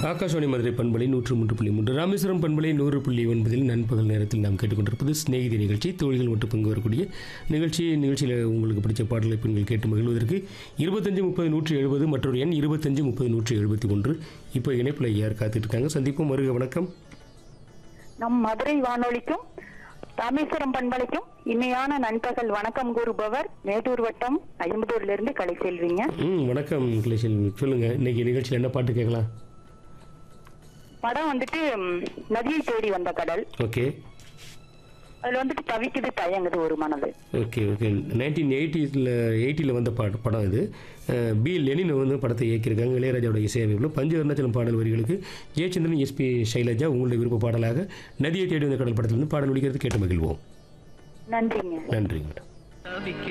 ஆகாஷவாணி மதுரை பண்பலை நூற்று மூன்று புள்ளி மூன்று ராமேஸ்வரம் பண்பலை நூறு புள்ளி ஒன்பதில் நண்பகல் நேரத்தில் நாம் கேட்டுக்கொண்டிருப்பது ஸ்நேகிதி நிகழ்ச்சி தோழிகள் மட்டும் பங்கு வரக்கூடிய நிகழ்ச்சி நிகழ்ச்சியில் உங்களுக்கு பிடிச்ச பாடலை பெண்கள் கேட்டு மகிழ்வதற்கு இருபத்தஞ்சு முப்பது நூற்றி எழுபது மற்றொரு எண் இருபத்தஞ்சு முப்பது நூற்றி எழுபத்தி ஒன்று இப்போ இணைப்பில் யார் காத்துட்டு இருக்காங்க சந்திப்போம் வருக வணக்கம் நம் மதுரை வானொலிக்கும் ராமேஸ்வரம் பண்பலைக்கும் இனிமையான நண்பகல் வணக்கம் கூறுபவர் மேட்டூர் வட்டம் ஐம்பதூர்ல இருந்து கலை செல்விங்க ம் வணக்கம் கிளேஷன் சொல்லுங்கள் இன்னைக்கு நிகழ்ச்சியில் என்ன பாட்டு கேட்கலாம் படம் வந்துட்டு ம், நதியை தேடி வந்த கடல் ஓகே அதுல வந்துட்டு தவிக்குது தயங்குது ஒரு மனது ஓகே ஓகே நைன்டீன் எயிட்டிஸில் எயிட்டியில் வந்த பாட் படம் இது அஹ், பி லெனின் வந்து படத்தை இயக்கியிருக்காங்க இளையராஜாவோட இசையமைப்பில் பஞ்ச அருணாச்சலம் பாடல் வரிகளுக்கு ஜெயச்சந்திரன் எஸ்பி சைலஜா உங்களுடைய விருப்ப பாடலாக நதியை தேடி வந்த கடல் படத்திலிருந்து பாடல் ஒழிக்கிறது கேட்டு மகிழ்வோம் நன்றிங்க நன்றி மேடம்